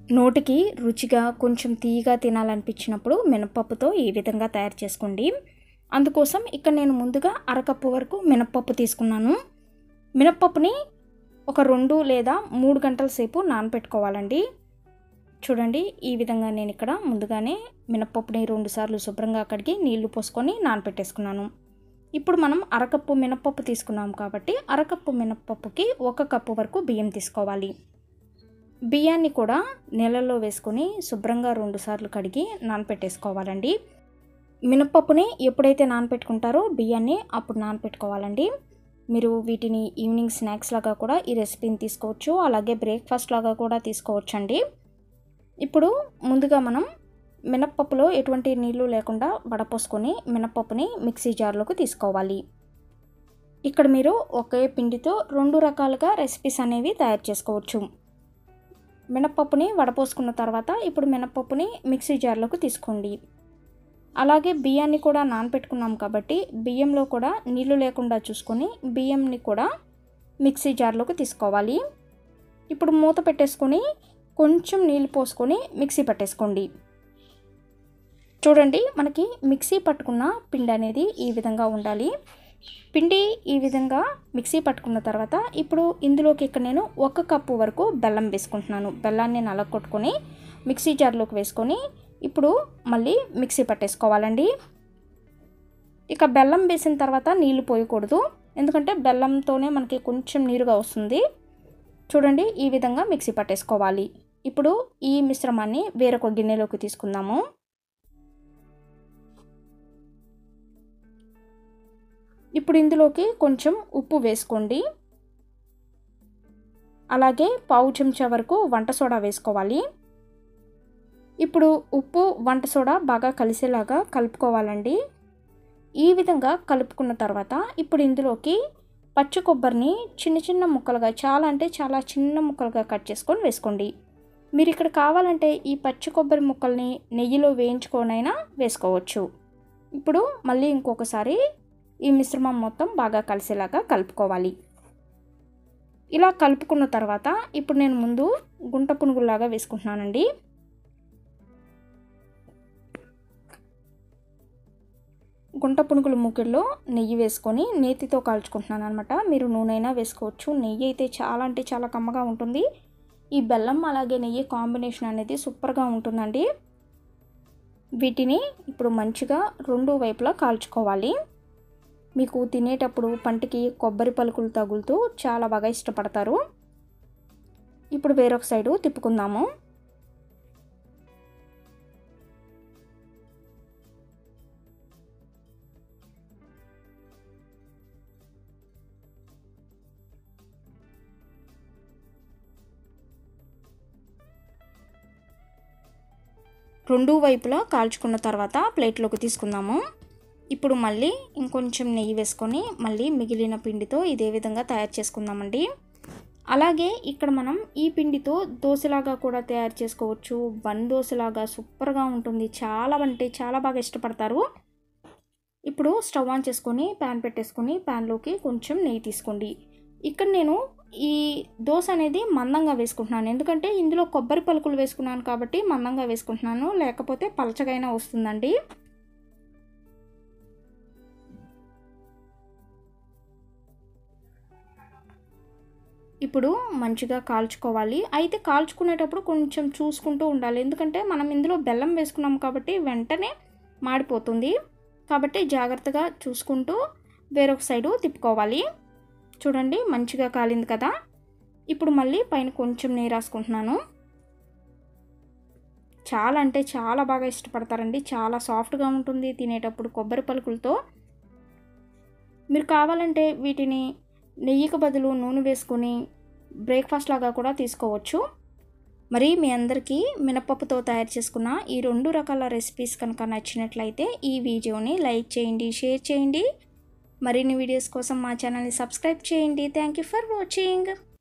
నోటికి రుచిగా కొంచెం తీయగా తినాలనిపించినప్పుడు మినపప్పుతో ఈ విధంగా తయారు చేసుకోండి అందుకోసం ఇక్కడ నేను ముందుగా అరకప్పు వరకు మినప్పప్పు తీసుకున్నాను మినప్పప్పుని ఒక రెండు లేదా మూడు గంటల సేపు నానబెట్టుకోవాలండి చూడండి ఈ విధంగా నేను ఇక్కడ ముందుగానే మినప్పప్పుని రెండుసార్లు శుభ్రంగా కడిగి నీళ్లు పోసుకొని నానబెట్టేసుకున్నాను ఇప్పుడు మనం అరకప్పు మినప్పప్పు తీసుకున్నాం కాబట్టి అరకప్పు మినప్పప్పుకి ఒక కప్పు వరకు బియ్యం తీసుకోవాలి బియ్యాన్ని కూడా నీళ్ళల్లో వేసుకొని శుభ్రంగా రెండుసార్లు కడిగి నానపెట్టేసుకోవాలండి మినప్పప్పుని ఎప్పుడైతే నానపెట్టుకుంటారో బియ్యాన్ని అప్పుడు నానపెట్టుకోవాలండి మీరు వీటిని ఈవినింగ్ స్నాక్స్ లాగా కూడా ఈ రెసిపీని తీసుకోవచ్చు అలాగే బ్రేక్ఫాస్ట్ లాగా కూడా తీసుకోవచ్చండి ఇప్పుడు ముందుగా మనం మినప్పప్పులో ఎటువంటి నీళ్లు లేకుండా వడపోసుకొని మినప్పప్పుని మిక్సీ జార్లోకి తీసుకోవాలి ఇక్కడ మీరు ఒకే పిండితో రెండు రకాలుగా రెసిపీస్ అనేవి తయారు చేసుకోవచ్చు మినప్పప్పుని వడపోసుకున్న తర్వాత ఇప్పుడు మినప్పప్పుని మిక్సీ జార్లోకి తీసుకోండి అలాగే బియ్యాన్ని కూడా నానపెట్టుకున్నాం కాబట్టి బియ్యంలో కూడా నీళ్లు లేకుండా చూసుకొని బియ్యంని కూడా మిక్సీ జార్లోకి తీసుకోవాలి ఇప్పుడు మూత పెట్టేసుకొని కొంచెం నీళ్ళు పోసుకొని మిక్సీ పట్టేసుకోండి చూడండి మనకి మిక్సీ పట్టుకున్న పిండి అనేది ఈ విధంగా ఉండాలి పిండి ఈ విధంగా మిక్సీ పట్టుకున్న తర్వాత ఇప్పుడు ఇందులోకి ఇక్కడ నేను ఒక కప్పు వరకు బెల్లం వేసుకుంటున్నాను బెల్లాన్ని నలగొట్టుకొని మిక్సీ జార్లోకి వేసుకొని ఇప్పుడు మళ్ళీ మిక్సీ పట్టేసుకోవాలండి ఇక బెల్లం వేసిన తర్వాత నీళ్లు పోయకూడదు ఎందుకంటే బెల్లంతోనే మనకి కొంచెం నీరుగా వస్తుంది చూడండి ఈ విధంగా మిక్సీ పట్టేసుకోవాలి ఇప్పుడు ఈ మిశ్రమాన్ని వేరొక గిన్నెలోకి తీసుకుందాము ఇప్పుడు ఇందులోకి కొంచెం ఉప్పు వేసుకోండి అలాగే పావు చెంచా వరకు వంట సోడా వేసుకోవాలి ఇప్పుడు ఉప్పు వంట సోడా బాగా కలిసేలాగా కలుపుకోవాలండి ఈ విధంగా కలుపుకున్న తర్వాత ఇప్పుడు ఇందులోకి పచ్చి కొబ్బరిని చిన్న చిన్న ముక్కలుగా చాలా అంటే చాలా చిన్న ముక్కలుగా కట్ చేసుకొని వేసుకోండి మీరు ఇక్కడ కావాలంటే ఈ పచ్చి కొబ్బరి ముక్కల్ని నెయ్యిలో వేయించుకొనైనా వేసుకోవచ్చు ఇప్పుడు మళ్ళీ ఇంకొకసారి ఈ మిశ్రమం మొత్తం బాగా కలిసేలాగా కలుపుకోవాలి ఇలా కలుపుకున్న తర్వాత ఇప్పుడు నేను ముందు గుంట పునుగులాగా వేసుకుంటున్నానండి గుంట పునుగుల మూకిల్లో నెయ్యి వేసుకొని నేతితో కాల్చుకుంటున్నాను అనమాట మీరు నూనెైనా వేసుకోవచ్చు నెయ్యి అయితే చాలా అంటే చాలా కమ్మగా ఉంటుంది ఈ బెల్లం అలాగే నెయ్యి కాంబినేషన్ అనేది సూపర్గా ఉంటుందండి వీటిని ఇప్పుడు మంచిగా రెండు వైపులా కాల్చుకోవాలి మీకు తినేటప్పుడు పంటికి కొబ్బరి పలుకులు తగులుతూ చాలా బాగా ఇష్టపడతారు ఇప్పుడు వేరొక సైడు తిప్పుకుందాము రెండు వైపులా కాల్చుకున్న తర్వాత ప్లేట్లోకి తీసుకుందాము ఇప్పుడు మళ్ళీ ఇంకొంచెం నెయ్యి వేసుకొని మళ్ళీ మిగిలిన పిండితో ఇదే విధంగా తయారు చేసుకుందామండి అలాగే ఇక్కడ మనం ఈ పిండితో దోశలాగా కూడా తయారు చేసుకోవచ్చు బన్ దోశలాగా సూపర్గా ఉంటుంది చాలా అంటే చాలా బాగా ఇష్టపడతారు ఇప్పుడు స్టవ్ ఆన్ చేసుకొని ప్యాన్ పెట్టేసుకొని ప్యాన్లోకి కొంచెం నెయ్యి తీసుకోండి ఇక్కడ నేను ఈ దోశ అనేది మందంగా వేసుకుంటున్నాను ఎందుకంటే ఇందులో కొబ్బరి పలుకులు వేసుకున్నాను కాబట్టి మందంగా వేసుకుంటున్నాను లేకపోతే పలచగైనా వస్తుందండి ఇప్పుడు మంచిగా కాల్చుకోవాలి అయితే కాల్చుకునేటప్పుడు కొంచెం చూసుకుంటూ ఉండాలి ఎందుకంటే మనం ఇందులో బెల్లం వేసుకున్నాం కాబట్టి వెంటనే మాడిపోతుంది కాబట్టి జాగ్రత్తగా చూసుకుంటూ వేరొక సైడు తిప్పుకోవాలి చూడండి మంచిగా కాలింది కదా ఇప్పుడు మళ్ళీ పైన కొంచెం నెయ్యి రాసుకుంటున్నాను చాలా అంటే చాలా బాగా ఇష్టపడతారండి చాలా సాఫ్ట్గా ఉంటుంది తినేటప్పుడు కొబ్బరి పలుకులతో మీరు కావాలంటే వీటిని నెయ్యికి బదులు నూనె వేసుకొని బ్రేక్ఫాస్ట్ లాగా కూడా తీసుకోవచ్చు మరి మీ అందరికీ మినపప్పుతో తయారు చేసుకున్న ఈ రెండు రకాల రెసిపీస్ కనుక నచ్చినట్లయితే ఈ వీడియోని లైక్ చేయండి షేర్ చేయండి మరిన్ని వీడియోస్ కోసం మా ఛానల్ని సబ్స్క్రైబ్ చేయండి థ్యాంక్ యూ ఫర్ వాచింగ్